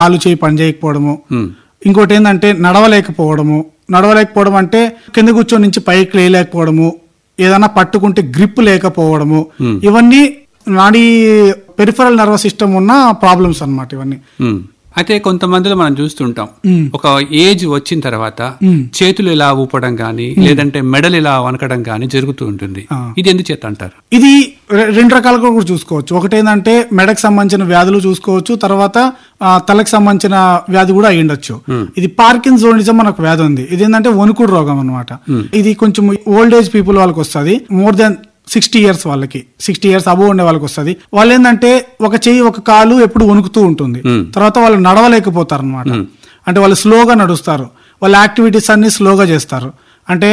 కాలు చేయి పని చేయకపోవడము ఉమ్, ఇంకోటి ఏంటంటే నడవలేకపోవడము నడవలేకపోవడం అంటే కింద కూర్చొని నుంచి పైకి లేయలేకపోవడము ఏదైనా పట్టుకుంటే గ్రిప్ లేకపోవడము ఇవన్నీ నాడీ పెరిఫరల్ నర్వస్ సిస్టమ్ ఉన్న ప్రాబ్లమ్స్ అన్నమాట ఇవన్నీ ఉమ్. అయితే కొంతమందిలో మనం చూస్తుంటాం ఉమ్. ఒక ఏజ్ వచ్చిన తర్వాత ఉమ్. చేతులు ఇలా ఊపడం గాని లేదంటే మెడలు ఇలా వనకడం గాని జరుగుతూ ఉంటుంది ఆ. ఇది ఎందుకు చేత అంటారు ఇది రె- రెండు రకాలుగా కూడా చూసుకోవచ్చు ఒకటి ఏంటంటే మెడకు సంబంధించిన వ్యాధులు చూసుకోవచ్చు తర్వాత ఆ, తలకు సంబంధించిన వ్యాధి కూడా అయి ఉండొచ్చు ఇది పార్కిన్ జోనిజం మనకు వ్యాధి ఉంది ఇది ఏంటంటే వణుకుడు రోగం అనమాట ఇది కొంచెం ఓల్డ్ ఏజ్ పీపుల్ వాళ్ళకి వస్తుంది మోర్ దెన్ సిక్స్టీ ఇయర్స్ వాళ్ళకి సిక్స్టీ ఇయర్స్ అబోవ్ ఉండే వాళ్ళకి వస్తుంది వాళ్ళు ఏంటంటే ఒక చెయ్యి ఒక కాలు ఎప్పుడు వణుకుతూ ఉంటుంది తర్వాత వాళ్ళు నడవలేకపోతారు అనమాట అంటే వాళ్ళు స్లోగా నడుస్తారు వాళ్ళ యాక్టివిటీస్ అన్ని స్లోగా చేస్తారు అంటే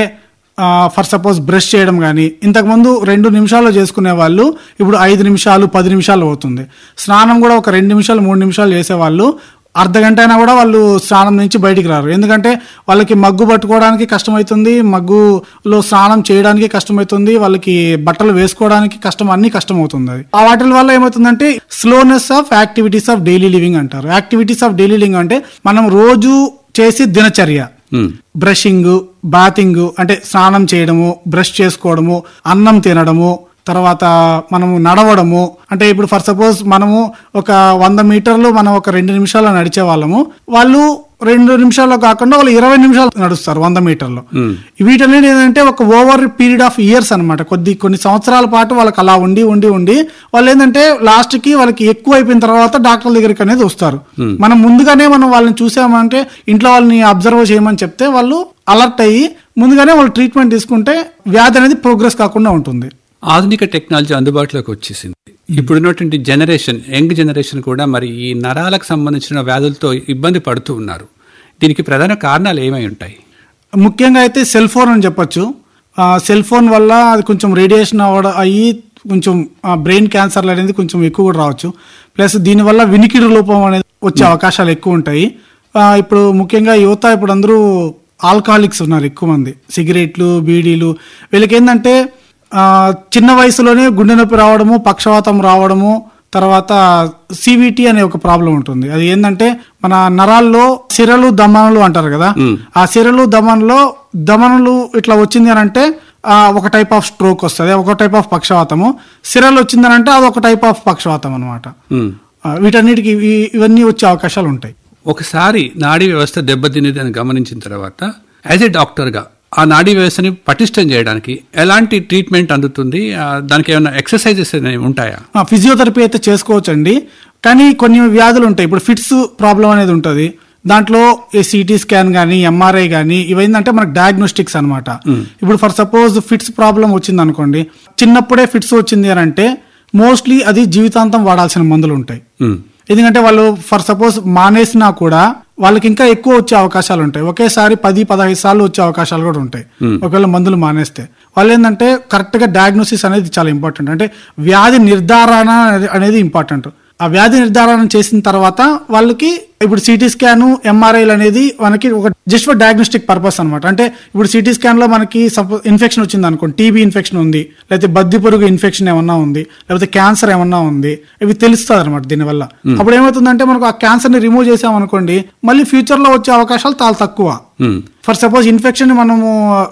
ఫర్ సపోజ్ బ్రష్ చేయడం కానీ ఇంతకుముందు రెండు నిమిషాల్లో చేసుకునే వాళ్ళు ఇప్పుడు ఐదు నిమిషాలు పది నిమిషాలు అవుతుంది స్నానం కూడా ఒక రెండు నిమిషాలు మూడు నిమిషాలు చేసేవాళ్ళు అర్ధ గంట అయినా కూడా వాళ్ళు స్నానం నుంచి బయటికి రారు ఎందుకంటే వాళ్ళకి మగ్గు పట్టుకోవడానికి కష్టమవుతుంది మగ్గులో స్నానం చేయడానికి కష్టమవుతుంది వాళ్ళకి బట్టలు వేసుకోవడానికి కష్టం అన్ని కష్టం అవుతుంది అది ఆ వాటి వల్ల ఏమవుతుందంటే slowness of activities of daily living అంటారు యాక్టివిటీస్ ఆఫ్ డైలీ లివింగ్ అంటే మనం రోజు చేసి దినచర్య ఉమ్, బ్రషింగ్ బాతింగ్ అంటే స్నానం చేయడము బ్రష్ చేసుకోవడము అన్నం తినడము తర్వాత మనము నడవడము అంటే ఇప్పుడు ఫర్ సపోజ్ మనము ఒక వంద మీటర్లు మనం ఒక రెండు నిమిషాలు నడిచే వాళ్ళము వాళ్ళు రెండు నిమిషాల్లో కాకుండా వాళ్ళు ఇరవై నిమిషాలు నడుస్తారు వంద మీటర్లు వీటన్నిటి ఏంటంటే ఒక ఓవర్ పీరియడ్ ఆఫ్ ఇయర్స్ అన్నమాట కొద్ది కొన్ని సంవత్సరాల పాటు వాళ్ళకి అలా ఉండి ఉండి ఉండి వాళ్ళు ఏంటంటే లాస్ట్ కి వాళ్ళకి ఎక్కువ అయిపోయిన తర్వాత డాక్టర్ల దగ్గరికి అనేది వస్తారు మనం ముందుగానే మనం వాళ్ళని చూసామంటే ఇంట్లో వాళ్ళని అబ్జర్వ్ చేయమని చెప్తే వాళ్ళు అలర్ట్ అయ్యి ముందుగానే వాళ్ళు ట్రీట్మెంట్ తీసుకుంటే వ్యాధి అనేది ప్రోగ్రెస్ కాకుండా ఉంటుంది ఆధునిక టెక్నాలజీ అందుబాటులోకి వచ్చేసింది ఇప్పుడున్నటువంటి జనరేషన్ యంగ్ జనరేషన్ కూడా మరి ఈ నరాలకు సంబంధించిన వ్యాధులతో ఇబ్బంది పడుతూ ఉన్నారు దీనికి ప్రధాన కారణాలు ఏమై ఉంటాయి ముఖ్యంగా అయితే సెల్ ఫోన్ అని చెప్పొచ్చు ఆ, సెల్ ఫోన్ వల్ల అది కొంచెం రేడియేషన్ అవ్వడం అయ్యి కొంచెం బ్రెయిన్ క్యాన్సర్లు అనేది కొంచెం ఎక్కువ కూడా రావచ్చు ప్లస్ దీనివల్ల వినికిడి లోపం అనేది వచ్చే అవకాశాలు ఎక్కువ ఉంటాయి ఆ, ఇప్పుడు ముఖ్యంగా యువత ఇప్పుడు అందరూ ఆల్కహాలిక్స్ ఉన్నారు ఎక్కువ మంది సిగరెట్లు బీడీలు వీళ్ళకి ఏంటంటే ఆ, చిన్న వయసులోనే గుండె నొప్పి రావడము పక్షవాతం రావడము తర్వాత సివిటి అనే ఒక ప్రాబ్లం ఉంటుంది అది ఏంటంటే మన నరాల్లో సిరలు దమనలు అంటారు కదా ఆ సిరలు దమనలో దమనలు ఇట్లా వచ్చింది అని అంటే ఆ, ఒక టైప్ ఆఫ్ స్ట్రోక్ వస్తుంది ఒక టైప్ ఆఫ్ పక్షవాతము సిరలు వచ్చింది అని అంటే అది ఒక టైప్ ఆఫ్ పక్షవాతం అనమాట ఉమ్. వీటన్నిటికి ఇవి- ఇవన్నీ వచ్చే అవకాశాలు ఉంటాయి ఒకసారి నాడీ వ్యవస్థ దెబ్బతినేది అని గమనించిన తర్వాత యాజ్ ఏ డాక్టర్గా ఆ నాడీ వ్యవస్థని పటిష్టం చేయడానికి ఎలాంటి ట్రీట్మెంట్ అందుతుంది ఆ, దానికి ఏమైనా ఎక్సర్సైజెస్ అనేవి ఉంటాయా ఆ, ఫిజియోథెరపీ అయితే చేసుకోవచ్చండి కానీ కొన్ని వ్యాధులు ఉంటాయి ఇప్పుడు ఫిట్స్ ప్రాబ్లం అనేది ఉంటుంది దాంట్లో సిటీ స్కాన్ కానీ ఎంఆర్ఐ కానీ ఇవేంటంటే మనకు డయాగ్నోస్టిక్స్ అన్నమాట ఇప్పుడు ఫర్ సపోజ్ ఫిట్స్ ప్రాబ్లం వచ్చింది అనుకోండి చిన్నప్పుడే ఫిట్స్ వచ్చింది అని అంటే మోస్ట్లీ అది జీవితాంతం వాడాల్సిన మందులు ఉంటాయి ఉమ్. ఎందుకంటే వాళ్ళు ఫర్ సపోజ్ మానేసినా కూడా వాళ్ళకి ఇంకా ఎక్కువ వచ్చే అవకాశాలు ఉంటాయి ఒకేసారి పది పదహైదు సార్లు వచ్చే అవకాశాలు కూడా ఉంటాయి ఒకవేళ మందులు మానేస్తే వాళ్ళు ఏంటంటే కరెక్ట్ గా డయాగ్నోసిస్ అనేది చాలా ఇంపార్టెంట్ అంటే వ్యాధి నిర్ధారణ అనేది- అనేది ఇంపార్టెంట్ ఆ వ్యాధి నిర్ధారణ చేసిన తర్వాత వాళ్ళకి ఇప్పుడు సిటీ స్కాన్ ఎంఆర్ఐలు అనేది మనకి ఒక జస్ట్ ఫర్ డయాగ్నోస్టిక్ పర్పస్ అన్నమాట అంటే ఇప్పుడు సిటీ స్కాన్ లో మనకి ఇన్ఫెక్షన్ వచ్చింది అనుకోండి టీబీ ఇన్ఫెక్షన్ ఉంది లేకపోతే బద్ది పురుగు ఇన్ఫెక్షన్ ఏమన్నా ఉంది లేకపోతే క్యాన్సర్ ఏమన్నా ఉంది ఇవి తెలుస్తుంది అనమాట దీనివల్ల అప్పుడు ఏమవుతుందంటే మనకు ఆ క్యాన్సర్ ని రిమూవ్ చేసామనుకోండి మళ్ళీ ఫ్యూచర్ లో వచ్చే అవకాశాలు చాలా తక్కువ ఉమ్. ఫర్ సపోజ్ ఇన్ఫెక్షన్ మనము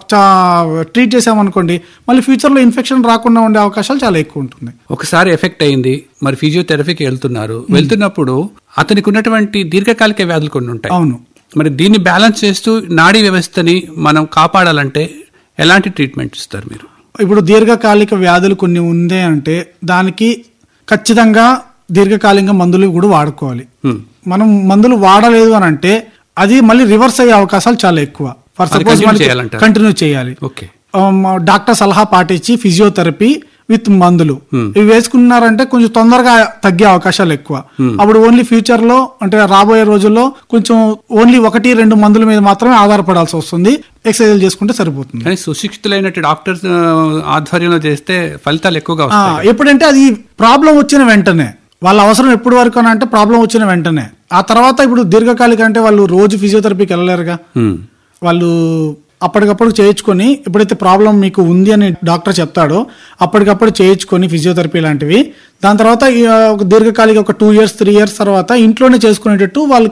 ట్రీట్ చేసామనుకోండి మళ్ళీ ఫ్యూచర్ లో ఇన్ఫెక్షన్ రాకుండా ఉండే అవకాశాలు చాలా ఎక్కువ ఉంటుంది ఒకసారి ఎఫెక్ట్ అయింది మరి ఫిజియోథెరపీకి వెళ్తున్నారు వెళ్తున్నప్పుడు అతనికి ఉన్నటువంటి దీర్ఘకాలిక వ్యాధులు కొన్ని ఉంటాయి అవును మరి దీన్ని బ్యాలెన్స్ చేస్తూ నాడీ వ్యవస్థని మనం కాపాడాలంటే ఎలాంటి ట్రీట్మెంట్ ఇస్తారు మీరు ఇప్పుడు దీర్ఘకాలిక వ్యాధులు కొన్ని ఉంది అంటే దానికి ఖచ్చితంగా దీర్ఘకాలిక మందులు కూడా వాడుకోవాలి Hmm. మనం మందులు వాడలేదు అని అంటే అది మళ్ళీ రివర్స్ అయ్యే అవకాశాలు చాలా ఎక్కువ ఫర్ అది సపోజ్ continue చేయాలంటారు. కంటిన్యూ చేయాలి ఓకే ఆమ్, డాక్టర్ సలహా పాటించి ఫిజియోథెరపీ విత్ మందులు ఇవి వేసుకున్నారంటే కొంచెం తొందరగా తగ్గే అవకాశాలు ఎక్కువ అప్పుడు ఓన్లీ ఫ్యూచర్ లో అంటే రాబోయే రోజుల్లో కొంచెం ఓన్లీ ఒకటి రెండు మందుల మీద మాత్రమే ఆధారపడాల్సి వస్తుంది ఎక్సర్సైజ్ చేసుకుంటే సరిపోతుంది కానీ సుశిక్షితులైనట్టు డాక్టర్స్ ఆ, ఆధ్వర్యంలో చేస్తే ఫలితాలు ఎక్కువగా ఆ, వస్తాయి ఎప్పుడంటే అది ప్రాబ్లం వచ్చిన వెంటనే వాళ్ళ అవసరం ఎప్పుడు వరకు అని అంటే ప్రాబ్లం వచ్చిన వెంటనే ఆ తర్వాత ఇప్పుడు దీర్ఘకాలిక అంటే వాళ్ళు రోజు ఫిజియోథెరపీకి వెళ్ళలేరుగా ఉమ్. వాళ్ళు అప్పటికప్పుడు చేయించుకొని ఎప్పుడైతే ప్రాబ్లం మీకు ఉంది అని డాక్టర్ చెప్తాడో అప్పటికప్పుడు చేయించుకొని ఫిజియోథెరపీ లాంటివి దాని తర్వాత ఈ, ఆ, ఒక దీర్ఘకాలిక ఒక టూ ఇయర్స్ త్రీ ఇయర్స్ తర్వాత ఇంట్లోనే చేసుకునేటట్టు వాళ్ళు